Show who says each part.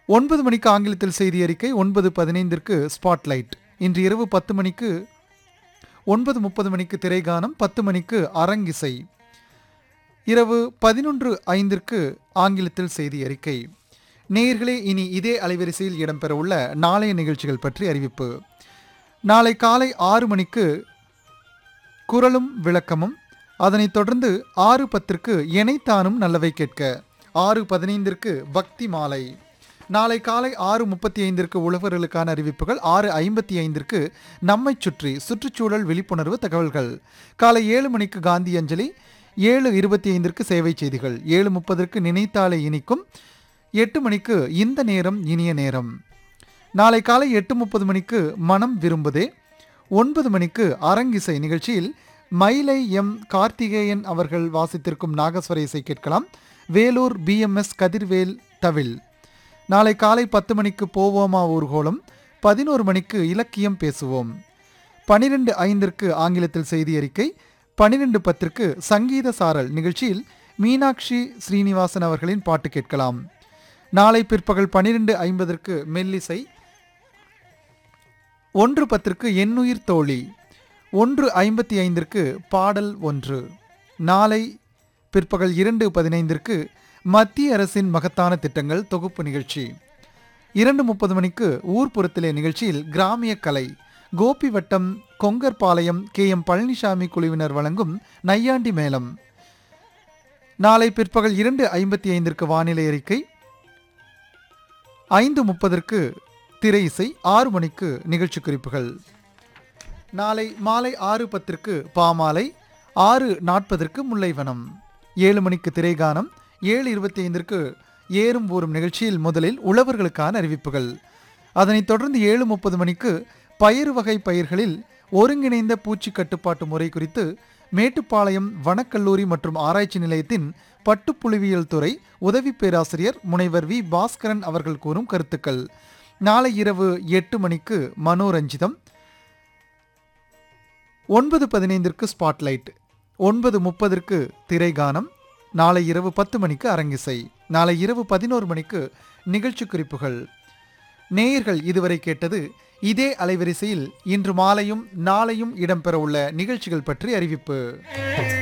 Speaker 1: ஒன்பது மணிக்கு ஆங்கிலத்தில் செய்தி அறிக்கை ஒன்பது பதினைந்திற்கு ஸ்பாட்லைட் இன்று இரவு பத்து மணிக்கு ஒன்பது முப்பது மணிக்கு திரைகானம் பத்து மணிக்கு அரங்கிசை இரவு பதினொன்று ஐந்திற்கு ஆங்கிலத்தில் செய்தி அறிக்கை நேயர்களே இனி இதே அலைவரிசையில் இடம்பெறவுள்ள நாளைய நிகழ்ச்சிகள் பற்றி அறிவிப்பு நாளை காலை ஆறு மணிக்கு குரலும் விளக்கமும் அதனைத் தொடர்ந்து ஆறு பத்திற்கு எனைத்தானும் நல்லவை கேட்க ஆறு பதினைந்திற்கு பக்தி மாலை நாளை காலை ஆறு முப்பத்தி ஐந்திற்கு உழவர்களுக்கான அறிவிப்புகள் ஆறு ஐம்பத்தி ஐந்திற்கு நம்மைச் சுற்றி சுற்றுச்சூழல் விழிப்புணர்வு தகவல்கள் காலை ஏழு மணிக்கு காந்தி அஞ்சலி ஏழு இருபத்தி ஐந்திற்கு சேவை செய்திகள் ஏழு முப்பதற்கு நினைத்தாலே இனிக்கும் எட்டு மணிக்கு இந்த நேரம் இனிய நேரம் நாளை காலை எட்டு முப்பது மணிக்கு மனம் விரும்புதே ஒன்பது மணிக்கு அரங்கிசை நிகழ்ச்சியில் மயிலை எம் கார்த்திகேயன் அவர்கள் வாசித்திருக்கும் நாகஸ்வர இசை கேட்கலாம் வேலூர் பிஎம்எஸ் கதிர்வேல் தவில் நாளை காலை பத்து மணிக்கு போவோமா ஊர்கோலம் பதினோரு மணிக்கு இலக்கியம் பேசுவோம் பனிரெண்டு ஐந்திற்கு ஆங்கிலத்தில் செய்தி அறிக்கை பனிரெண்டு பத்திற்கு சங்கீத சாரல் நிகழ்ச்சியில் மீனாட்சி ஸ்ரீனிவாசன் அவர்களின் பாட்டு கேட்கலாம் நாளை பிற்பகல் பனிரெண்டு ஐம்பதற்கு மெல்லிசை ஒன்று பத்திற்கு எண்ணுயிர் தோழி ஒன்று ஐம்பத்தி ஐந்திற்கு பாடல் ஒன்று நாளை பிற்பகல் இரண்டு பதினைந்திற்கு மத்திய அரசின் மகத்தான திட்டங்கள் தொகுப்பு நிகழ்ச்சி இரண்டு முப்பது மணிக்கு ஊர்ப்புறத்திலே நிகழ்ச்சியில் கிராமிய கலை கோபி வட்டம் கொங்கர்பாளையம் கே எம் பழனிசாமி குழுவினர் வழங்கும் நையாண்டி மேளம் நாளை பிற்பகல் இரண்டு ஐம்பத்தி ஐந்திற்கு வானிலை அறிக்கை ஐந்து முப்பதற்கு திரை இசை ஆறு மணிக்கு நிகழ்ச்சி குறிப்புகள் நாளை மாலை ஆறு பத்திற்கு பாமாலை ஆறு நாற்பதற்கு முல்லைவனம் ஏழு மணிக்கு திரைகானம் ஏழு இருபத்தி ஐந்திற்கு ஏறும் ஊறும் நிகழ்ச்சியில் முதலில் உழவர்களுக்கான அறிவிப்புகள் அதனைத் தொடர்ந்து ஏழு முப்பது மணிக்கு பயிர் வகை பயிர்களில் ஒருங்கிணைந்த பூச்சி கட்டுப்பாட்டு முறை குறித்து மேட்டுப்பாளையம் வனக்கல்லூரி மற்றும் ஆராய்ச்சி நிலையத்தின் பட்டுப்புழுவியல் துறை உதவி பேராசிரியர் முனைவர் வி பாஸ்கரன் அவர்கள் கூறும் கருத்துக்கள் நாளை இரவு எட்டு மணிக்கு மனோரஞ்சிதம் ஒன்பது பதினைந்திற்கு ஸ்பாட்லைட் ஒன்பது முப்பதற்கு திரைகானம் நாளை இரவு பத்து மணிக்கு அரங்கிசை நாளை இரவு பதினோரு மணிக்கு நிகழ்ச்சி குறிப்புகள் நேயர்கள் இதுவரை கேட்டது இதே அலைவரிசையில் இன்று மாலையும் நாளையும் இடம்பெறவுள்ள நிகழ்ச்சிகள் பற்றி அறிவிப்பு